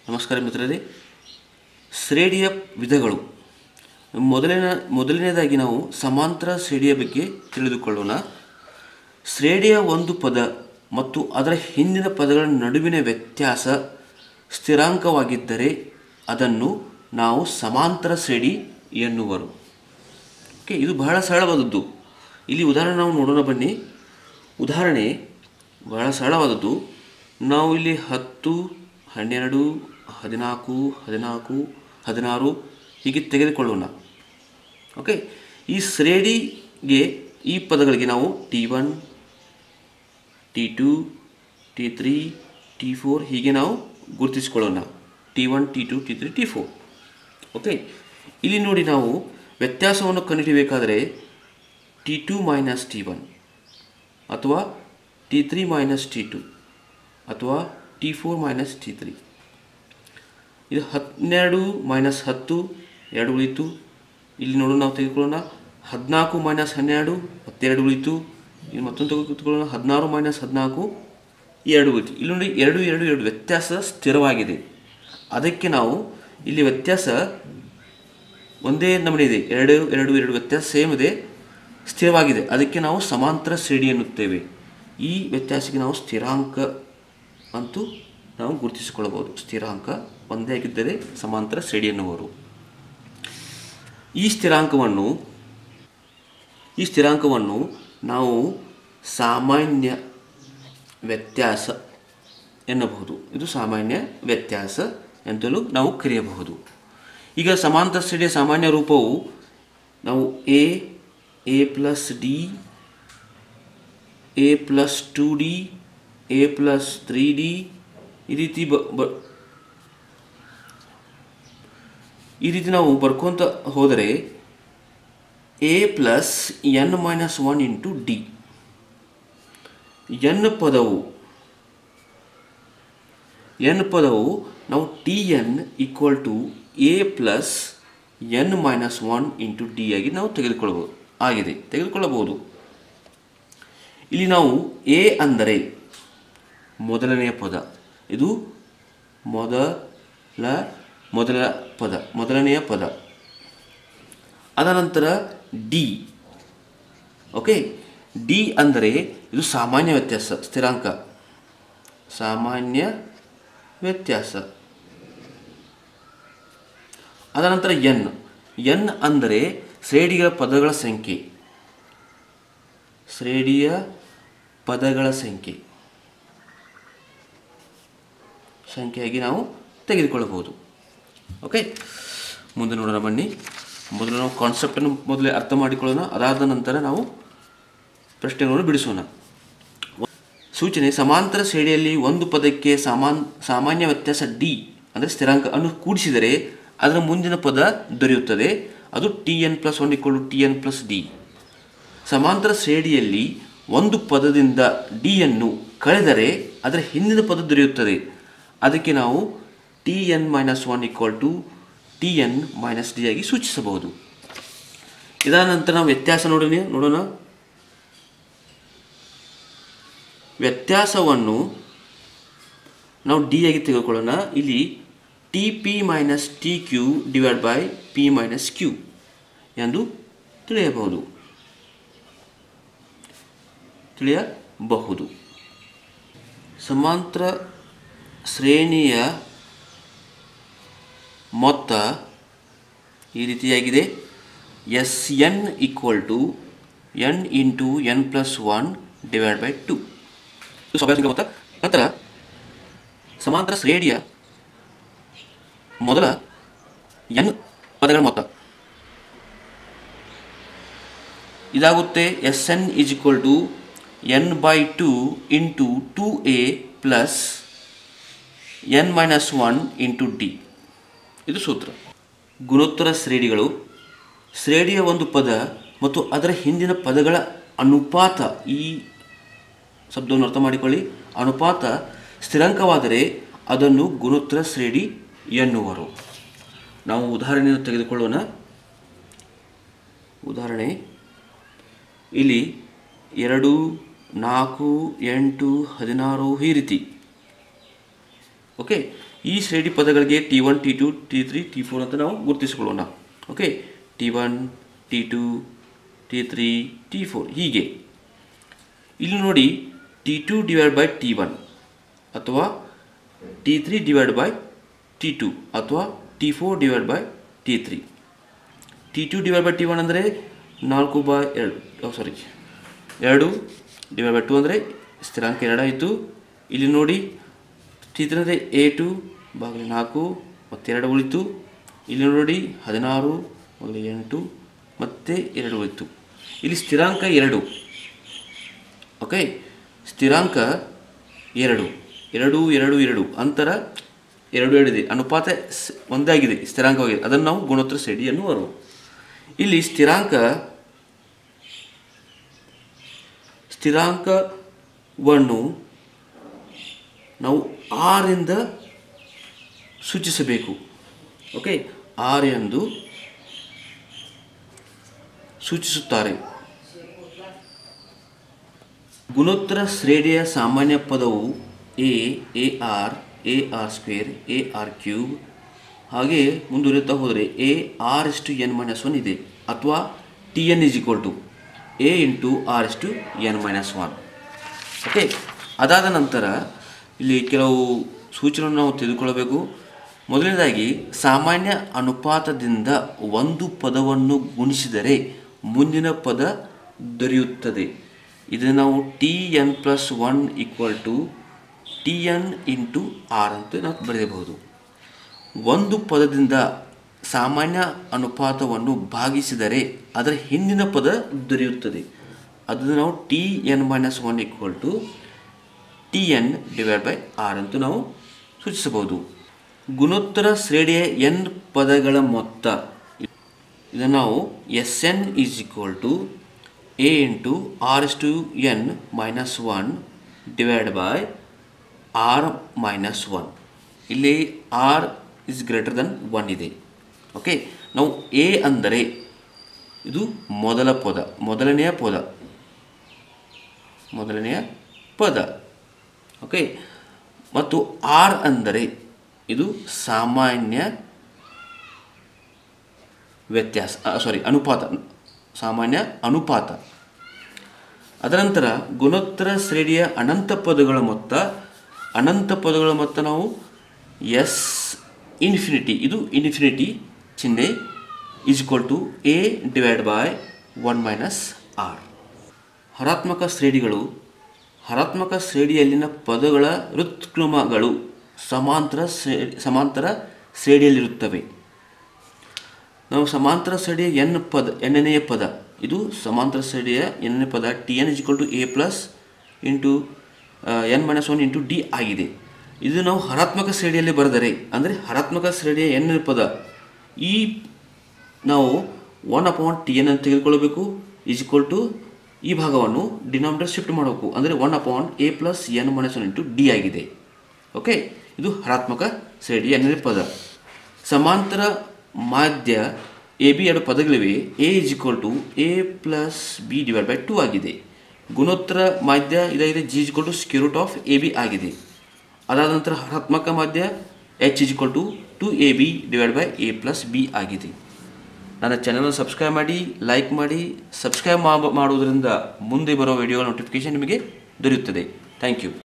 ನಮಸ್ಕಾರ ಮಿತ್ರರೇ ಶ್ರೇಣಿಯ ವಿಧಗಳು ಮೊದಲನೇ ಮೊದಲನೇದಾಗಿ ನಾವು ಸಮಾಂತರ ಶ್ರೇಣಿಯ ಬಗ್ಗೆ ತಿಳಿದುಕೊಳ್ಳೋಣ ಶ್ರೇಣಿಯ ಒಂದು ಪದ ಮತ್ತು ಅದರ ಹಿಂದಿನ ಪದಗಳ ನಡುವಿನ ವ್ಯತ್ಯಾಸ ಸ್ಥಿರಾಂಕವಾಗಿದ್ದರೆ ಅದನ್ನು ನಾವು ಸಮಾಂತರ ಶ್ರೇಣಿ ಎನ್ನುವರು ಓಕೆ ಇದು ಬಹಳ ಸರಳವಾದದ್ದು ಇಲ್ಲಿ ಉದಾಹರಣೆ ನಾವು ನೋಡೋಣ ಬನ್ನಿ ಉದಾಹರಣೆ ಬಹಳ ಸರಳವಾದದ್ದು ನಾವು ಇಲ್ಲಿ ಹತ್ತು ಹನ್ನೆರಡು ಹದಿನಾಲ್ಕು ಹದಿನಾಲ್ಕು ಹದಿನಾರು ಹೀಗೆ ತೆಗೆದುಕೊಳ್ಳೋಣ ಓಕೆ ಈ ಶ್ರೇಣಿಗೆ ಈ ಪದಗಳಿಗೆ ನಾವು T one T two T three T four ಹೀಗೆ ನಾವು ಗುರುತಿಸಿಕೊಳ್ಳೋಣ T one T two T three T four okay ಇಲ್ಲಿ ನೋಡಿ ನಾವು ವ್ಯತ್ಯಾಸವನ್ನು ಕಂಡುಹಿಡಿಯಬೇಕಾದರೆ T two minus T one ಅಥವಾ T three minus T two ಅಥವಾ T four minus T three ಇದು ಹನ್ನೆರಡು ಮೈನಸ್ ಹತ್ತು ಎರಡು ಉಳಿತು ಇಲ್ಲಿ ನೋಡೋಣ ನಾವು ತೆಗೆದುಕೊಳ್ಳೋಣ ಹದಿನಾಲ್ಕು ಮೈನಸ್ ಹನ್ನೆರಡು ಮತ್ತೆರಡು ಉಳಿತು ಇಲ್ಲಿ ಮತ್ತೊಂದು ತೆಗೆದುಕೊಳ್ಳೋಣ ಹದಿನಾರು ಮೈನಸ್ ಹದಿನಾಲ್ಕು ಎರಡು ಉಳಿತು ಇಲ್ಲಿ ನೋಡಿ ಎರಡು ಎರಡು ಎರಡು ವ್ಯತ್ಯಾಸ ಸ್ಥಿರವಾಗಿದೆ ಅದಕ್ಕೆ ನಾವು ಇಲ್ಲಿ ವ್ಯತ್ಯಾಸ ಒಂದೇ ನಮೂನೆ ಇದೆ ಎರಡು ಎರಡು ಎರಡು ವ್ಯತ್ಯಾಸ ಸೇಮ್ ಇದೆ ಸ್ಥಿರವಾಗಿದೆ ಅದಕ್ಕೆ ನಾವು ಸಮಾಂತರ ಶ್ರೇಣಿ ಎನ್ನುತ್ತೇವೆ ಈ ವ್ಯತ್ಯಾಸಕ್ಕೆ ನಾವು ಸ್ಥಿರಾಂಕ ಅಂತೂ ನಾವು ಗುರುತಿಸಿಕೊಳ್ಳಬಹುದು ಸ್ಥಿರಾಂಕ ಒಂದೇ ಆಗಿದ್ದರೆ ಸಮಾಂತರ ಶ್ರೇಣಿ ಎನ್ನುವರು ಈ ಸ್ಥಿರಾಂಕವನ್ನು ಈ ಸ್ಥಿರಾಂಕವನ್ನು ನಾವು ಸಾಮಾನ್ಯ ವ್ಯತ್ಯಾಸ ಎನ್ನಬಹುದು ಇದು ಸಾಮಾನ್ಯ ವ್ಯತ್ಯಾಸ ಎಂತಲೂ ನಾವು ಕರೆಯಬಹುದು ಈಗ ಸಮಾಂತರ ಶ್ರೇಣಿಯ ಸಾಮಾನ್ಯ ರೂಪವು ನಾವು A A plus D A plus two D A plus three D ಈ ರೀತಿ ಬ ಬ ಈ ರೀತಿ ನಾವು ಬರ್ಕೊತ ಹೋದರೆ A plus N minus one into D N ಪದವು ಎನ್ ಪದವು ನಾವು T N equal to A plus N minus one into D ಆಗಿ ನಾವು ತೆಗೆದುಕೊಳ್ಳಬಹುದು ಆಗಿದೆ ತೆಗೆದುಕೊಳ್ಳಬಹುದು ಇಲ್ಲಿ ನಾವು ಎ ಅಂದರೆ ಮೊದಲನೆಯ ಪದ ಇದು ಮೊದಲ ಮೊದಲ ಪದ ಮೊದಲನೆಯ ಪದ ಅದನಂತರ ಡಿ ಓಕೆ ಡಿ ಅಂದರೆ ಇದು ಸಾಮಾನ್ಯ ವ್ಯತ್ಯಾಸ ಸ್ಥಿರಾಂಕ ಸಾಮಾನ್ಯ ವ್ಯತ್ಯಾಸ ಅದನಂತರ ಎನ್ ಎನ್ ಅಂದರೆ ಶ್ರೇಣಿಯ ಪದಗಳ ಸಂಖ್ಯೆ ಶ್ರೇಣಿಯ ಪದಗಳ ಸಂಖ್ಯೆ ಸಂಖ್ಯೆಯಾಗಿ ನಾವು ತೆಗೆದುಕೊಳ್ಳಬಹುದು ಓಕೆ ಮುಂದೆ ನೋಡೋಣ ಬನ್ನಿ ಮೊದಲು ನಾವು ಕಾನ್ಸೆಪ್ಟನ್ನು ಮೊದಲೇ ಅರ್ಥ ಮಾಡಿಕೊಳ್ಳೋಣ ಅದಾದ ನಂತರ ನಾವು ಪ್ರಶ್ನೆಗಳನ್ನು ಬಿಡಿಸೋಣ ಸೂಚನೆ ಸಮಾಂತರ ಶ್ರೇಣಿಯಲ್ಲಿ ಒಂದು ಪದಕ್ಕೆ ಸಾಮಾನ್ ಸಾಮಾನ್ಯ ವ್ಯತ್ಯಾಸ ಡಿ ಅಂದರೆ ಸ್ಥಿರಾಂಕ ಅನ್ನು ಕೂಡಿಸಿದರೆ ಅದರ ಮುಂದಿನ ಪದ ದೊರೆಯುತ್ತದೆ ಅದು T N plus one equal T N plus D ಸಮಾಂತರ ಶ್ರೇಣಿಯಲ್ಲಿ ಒಂದು ಪದದಿಂದ ಡಿಯನ್ನು ಕಳೆದರೆ ಅದರ ಹಿಂದಿನ ಪದ ದೊರೆಯುತ್ತದೆ ಅದಕ್ಕೆ ನಾವು T N minus one equal to T N minus D ಆಗಿ ಸೂಚಿಸಬಹುದು ಇದಾದ ನಂತರ ನಾವು ವ್ಯತ್ಯಾಸ ನೋಡೋಣ ನೋಡೋಣ ವ್ಯತ್ಯಾಸವನ್ನು ನಾವು ಡಿ ಆಗಿ ತೆಗೆದುಕೊಳ್ಳೋಣ ಇಲ್ಲಿ T P minus T Q divide by P minus Q ಎಂದು ತಿಳಿಯಬಹುದು ತಿಳಿಯಬಹುದು ಸಮಾಂತರ ಶ್ರೇಣಿಯ ಮೊತ್ತ ಈ ರೀತಿಯಾಗಿದೆ S N equal to N into N plus one divide by two ಇದು ಸ್ವಾಭಾವಿಕ ಮೊತ್ತ ನಂತರ ಸಮಾಂತರ ಶ್ರೇಣಿಯ ಮೊದಲ ಎನ್ ಪದಗಳ ಮೊತ್ತ ಇದಾಗುತ್ತೆ S N is equal to N by two into two A plus N minus one into D ಇದು ಸೂತ್ರ ಗುಣೋತ್ತರ ಶ್ರೇಣಿಗಳು ಶ್ರೇಣಿಯ ಒಂದು ಪದ ಮತ್ತು ಅದರ ಹಿಂದಿನ ಪದಗಳ ಅನುಪಾತ ಈ ಶಬ್ದವನ್ನು ಅರ್ಥ ಮಾಡಿಕೊಳ್ಳಿ ಅನುಪಾತ ಸ್ಥಿರಾಂಕವಾದರೆ ಅದನ್ನು ಗುಣೋತ್ತರ ಶ್ರೇಣಿ ಎನ್ನುವರು ನಾವು ಉದಾಹರಣೆಯನ್ನು ತೆಗೆದುಕೊಳ್ಳೋಣ ಉದಾಹರಣೆ ಇಲ್ಲಿ ಎರಡು ನಾಲ್ಕು ಎಂಟು ಹದಿನಾರು ಈ ರೀತಿ ಓಕೆ ಈ ಶ್ರೇಣಿ ಪದಗಳಿಗೆ T one T two T three T four ಅಂತ ನಾವು ಗುರುತಿಸಿಕೊಳ್ಳೋಣ okay T one T two T three T four ಹೀಗೆ ಇಲ್ಲಿ ನೋಡಿ T two divide by T one ಅಥವಾ T three divide by T two ಅಥವಾ T four divide by T three T two divide by T one ಅಂದರೆ ನಾಲ್ಕು by ಎರಡು ಸಾರಿ ಎರಡು divide by to ಅಂದರೆ ಸ್ಥಿರಾಂಕ ಎರಡಾಯಿತು ಇಲ್ಲಿ ನೋಡಿ ಟಿ ತ್ರೀ ಅಂದರೆ ಎ ಟು ಬಾಗಿಲು ನಾಲ್ಕು ಮತ್ತೆರಡು ಉಳಿತು ಇಲ್ಲಿ ನೋಡಿ ಹದಿನಾರು ಬಾಗಿಲು ಎಂಟು ಮತ್ತು ಎರಡು ಉಳಿತು ಇಲ್ಲಿ ಸ್ಥಿರಾಂಕ ಎರಡು ಓಕೆ ಸ್ಥಿರಾಂಕ ಎರಡು ಎರಡು ಎರಡು ಎರಡು ಅಂತರ ಎರಡು ಎರಡಿದೆ ಅನುಪಾತ ಸ್- ಒಂದೇ ಆಗಿದೆ ಸ್ಥಿರಾಂಕವಾಗಿದೆ ಅದನ್ನು ನಾವು ಗುಣೋತ್ತರ ಶ್ರೇಣಿ ಎನ್ನುವರು ಇಲ್ಲಿ ಸ್ಥಿರಾಂಕ ಸ್ಥಿರಾಂಕವನ್ನು ನಾವು ಆರಿಂದ ಸೂಚಿಸಬೇಕು ಓಕೆ ಆರ್ ಎಂದು ಸೂಚಿಸುತ್ತಾರೆ ಗುಣೋತ್ತರ ಶ್ರೇಣಿಯ ಸಾಮಾನ್ಯ ಪದವು A A R A R square A R cube ಹಾಗೆ ಮುಂದುವರಿಯುತ್ತಾ ಹೋದರೆ A R S to N minus one ಇದೆ ಅಥವಾ T N is equal to A into R S to N minus one okay ಅದಾದ ನಂತರ ಇಲ್ಲಿ ಕೆಲವು ಸೂಚನೆಯನ್ನು ನಾವು ತೆಗೆದುಕೊಳ್ಳಬೇಕು ಮೊದಲನೇದಾಗಿ ಸಾಮಾನ್ಯ ಅನುಪಾತದಿಂದ ಒಂದು ಪದವನ್ನು ಗುಣಿಸಿದರೆ ಮುಂದಿನ ಪದ ದೊರೆಯುತ್ತದೆ ಇದನ್ನು ನಾವು T N plus one equal to T N into R ಅಂತ ನಾವು ಬರೆಯಬಹುದು ಒಂದು ಪದದಿಂದ ಸಾಮಾನ್ಯ ಅನುಪಾತವನ್ನು ಭಾಗಿಸಿದರೆ ಅದರ ಹಿಂದಿನ ಪದ ದೊರೆಯುತ್ತದೆ ಅದನ್ನು ನಾವು T N minus one equal to T N divide by R ಅಂತ ನಾವು ಸೂಚಿಸಬಹುದು ಗುಣೋತ್ತರ ಶ್ರೇಣಿಯ ಎನ್ ಪದಗಳ ಮೊತ್ತ ಇದನ್ನು ನಾವು S N is equal to A into R S to N minus one divide by R minus one ಇಲ್ಲಿ R is greater than one ಇದೆ ಓಕೆ ನಾವು ಎ ಅಂದರೆ ಇದು ಮೊದಲ ಪದ ಮೊದಲನೆಯ ಪದ ಮೊದಲನೆಯ ಪದ ಓಕೆ ಮತ್ತು ಆರ್ ಅಂದರೆ ಇದು ಸಾಮಾನ್ಯ ವ್ಯತ್ಯಾಸ ಸಾರಿ ಅನುಪಾತ ಸಾಮಾನ್ಯ ಅನುಪಾತ ಅದನಂತರ ಗುಣೋತ್ತರ ಶ್ರೇಣಿಯ ಅನಂತ ಪದಗಳ ಮೊತ್ತ ಅನಂತ ಪದಗಳ ಮೊತ್ತ ನಾವು ಎಸ್ ಇನ್ಫಿನಿಟಿ ಇದು ಇನ್ಫಿನಿಟಿ ಚಿಹ್ನೆ is equal to A divide by one minus R ಹರಾತ್ಮಕ ಶ್ರೇಣಿಗಳು ಹರಾತ್ಮಕ ಶ್ರೇಣಿಯಲ್ಲಿನ ಪದಗಳ ಹೃತ್ಕ್ರಮಗಳು ಸಮಾಂತರ ಶ್ರೇ ಸಮಾಂತರ ಶ್ರೇಣಿಯಲ್ಲಿರುತ್ತವೆ ನಾವು ಸಮಾಂತರ ಶ್ರೇಣಿಯ ಎನ್ ಪದ ಎಣ್ಣನೆಯ ಪದ ಇದು ಸಮಾಂತರ ಶ್ರೇಣಿಯ ಎಣ್ಣನೆ ಪದ T N equal to A plus into N minus one into D ಆಗಿದೆ ಇದು ನಾವು ಹರಾತ್ಮಕ ಶ್ರೇಣಿಯಲ್ಲಿ ಬರೆದರೆ ಅಂದರೆ ಹರಾತ್ಮಕ ಶ್ರೇಣಿಯ ಎಣ್ಣೆ ಪದ ಈ ನಾವು ಒನ್ ಅಪಾನ್ ಟಿ ಎನ್ ಅಂತ ತೆಗೆದುಕೊಳ್ಳಬೇಕು ಈಸ್ ಈಕ್ವಲ್ ಟು ಈ ಭಾಗವನ್ನು ಡಿನಾಮಿನೇಟರ್ ಶಿಫ್ಟ್ ಮಾಡಬೇಕು ಅಂದರೆ one upon A plus N minus one into D ಆಗಿದೆ ಓಕೆ ಇದು ಹರಾತ್ಮಕ ಶ್ರೇಣಿ ಎಣ್ಣೆ ಪದ ಸಮಾಂತರ ಮಾಧ್ಯ ಎ ಬಿ ಎರಡು ಪದಗಳಿವೆ A is equal to A plus B divide by two ಆಗಿದೆ ಗುಣೋತ್ತರ ಮಾಧ್ಯ ಇದಾಗಿದೆ G is equal to square root of A B ಆಗಿದೆ ಅದಾದ ನಂತರ ಹರಾತ್ಮಕ ಮಾಧ್ಯ H is equal to two A B divide by A plus B ಆಗಿದೆ ನನ್ನ ಚಾನಲ್ ಸಬ್ಸ್ಕ್ರೈಬ್ ಮಾಡಿ ಲೈಕ್ ಮಾಡಿ ಸಬ್ಸ್ಕ್ರೈಬ್ ಮಾಡುವುದರಿಂದ ಮುಂದೆ ಬರೋ ವಿಡಿಯೋ ನೋಟಿಫಿಕೇಶನ್ ನಿಮಗೆ ದೊರೆಯುತ್ತದೆ ಥ್ಯಾಂಕ್ ಯು